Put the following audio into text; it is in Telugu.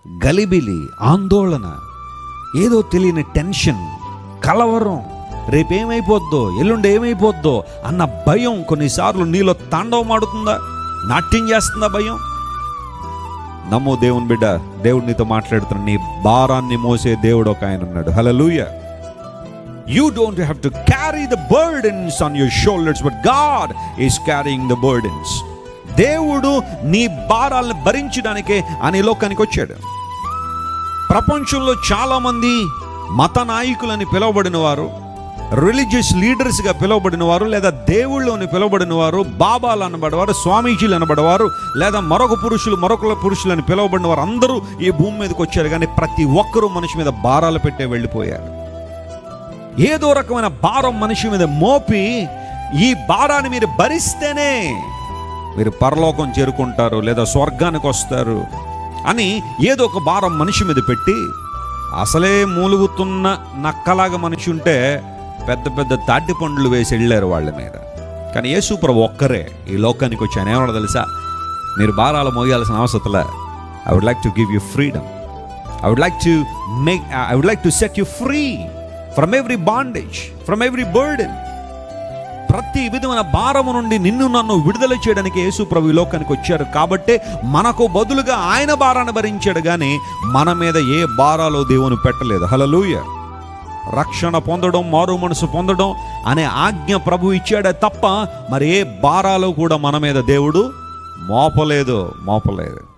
గలిబిలి ఆందోళన ఏదో తెలియని టెన్షన్ కలవరం రేపేమైపోద్దో ఎల్లుండి ఏమైపోద్దో అన్న భయం కొన్నిసార్లు నీలో తాండవమాడుతుందా నాట్యం చేస్తుందా భయం నమ్మో దేవుని బిడ్డ దేవుడు నీతో మాట్లాడుతున్న నీ భారాన్ని మోసే దేవుడు ఒక ఆయన ఉన్నాడు hallelujah you don't have to carry the burdens on your shoulders but God is carrying the burdens దేవుడు నీ భారాలను భరించడానికే అని లోకానికి వచ్చాడు ప్రపంచంలో చాలామంది మత నాయకులని పిలువబడిన వారు రిలీజియస్ లీడర్స్గా పిలువబడిన వారు లేదా దేవుళ్ళు అని పిలువబడిన వారు బాబాలు అనబడేవారు స్వామీజీలు అనబడేవారు లేదా మరొక పురుషులు మరొక పురుషులు అని పిలువబడిన వారు అందరూ ఈ భూమి మీదకి వచ్చారు కానీ ప్రతి ఒక్కరూ మనిషి మీద భారాలు పెట్టే వెళ్ళిపోయారు ఏదో రకమైన భారం మనిషి మీద మోపి ఈ భారాన్ని మీరు భరిస్తేనే మీరు పరలోకం చేరుకుంటారు లేదా స్వర్గానికి వస్తారు అని ఏదో ఒక భారం మనిషి మీద పెట్టి అసలే మూలుగుతున్న నక్కలాగా మనిషి ఉంటే పెద్ద పెద్ద తాటి పండ్లు వేసి వెళ్ళారు వాళ్ళ మీద కానీ యేసుప్రభు ఒక్కరే ఈ లోకానికి వచ్చి ఆయన ఏమన్నా తెలుసా మీరు భారాలు మోయాల్సిన అవసరంలే I would like to give you freedom I would like to make I would like to set you free from every bondage from every burden ప్రతి విధమైన భారము నుండి నిన్ను నన్ను విడుదల చేయడానికి యేసు ప్రభు ఈ లోకానికి వచ్చారు కాబట్టే మనకు బదులుగా ఆయన భారాన్ని భరించాడు కానీ మన మీద ఏ భారాలు దేవుని పెట్టలేదు హలలుయ రక్షణ పొందడం మారు మనసు పొందడం అనే ఆజ్ఞ ప్రభు ఇచ్చాడే తప్ప మరి ఏ భారాలు కూడా మన మీద దేవుడు మోపలేదు మోపలేదు